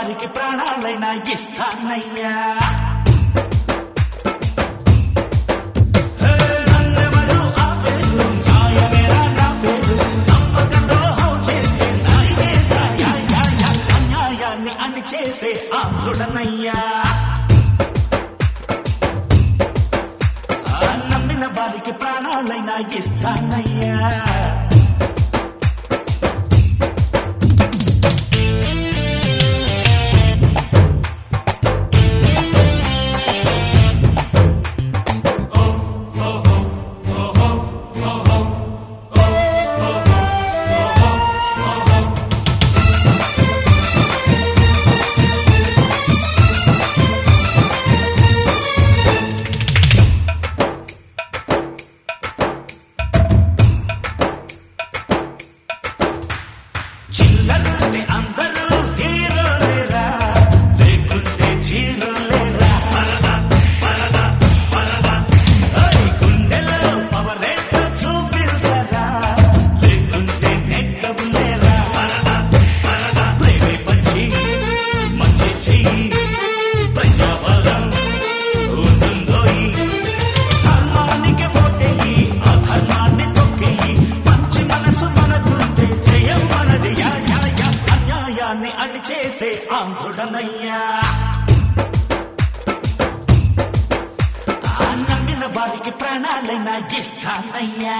వారికి ప్రాణాలైనా ఇస్తానయ్యా హే, నన్నెవరు ఆపేరు, న్యాయమేరా నా పేరు. నమ్మక ద్రోహం చేస్తే నాయనేశాయా, యా, యా. అన్యాయాన్ని అణిచేసే ఆంధ్రుడనయ్యా ఆ నమ్మిన వారికి ప్రాణాలైనా ఇస్తానయ్యా చిల్లరుంటే అందరూ హీరోలేరా లేకుంటే జీరోలేరా ఓయ్ గుండెలో పవరేంటో చూపించరా లేకుంటే నెక్కవులేరా ప్రేమే పంచి మంచి చెయ్యి ప్రజాబలం ఉంటుందోయి ధర్మానికి ఓటేయి అధర్మాన్ని తొక్కేయి మంచి మనసు మనకుంటే జయం మనది యా యా యా అన్యాయాన్ని అణిచేసే ఆంధ్రుడనయ్యా ఆ నమ్మిన వారికి ప్రాణాలైనా ఇస్తానయ్యా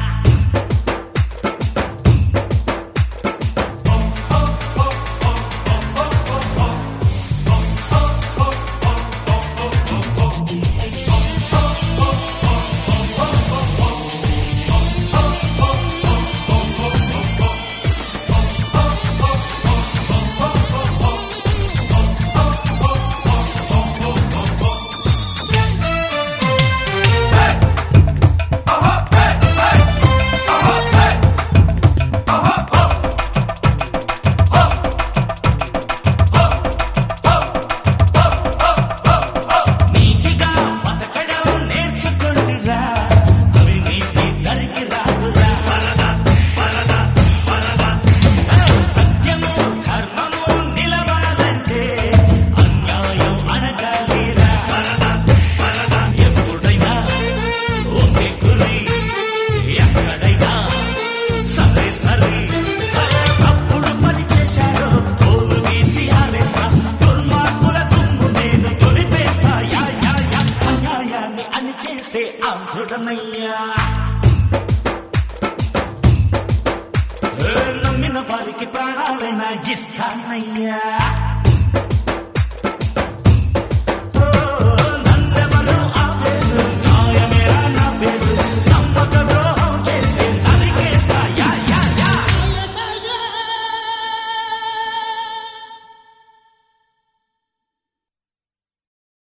నీతిగా బతకడం నేర్చుకోండిరా అవినీతి దరికి రాదురా సత్యము ధర్మము నిలవాలంటే అన్యాయం అనగాలిరా ఎప్పుడైనా ఒకే గురి ఎక్కడైనా సరే సరే అప్పుడు పని చేశారు తోలు వేసి ఆరేస్తా దుర్మార్గుల దుమ్ము నేను తొలిపేస్తా యా యా యా అన్యాయాన్ని అని చేసే ఆంధ్రుడనయ్యా ఏ నమ్మిన వారికి ప్రాణాలైనా ఇస్తానయ్యా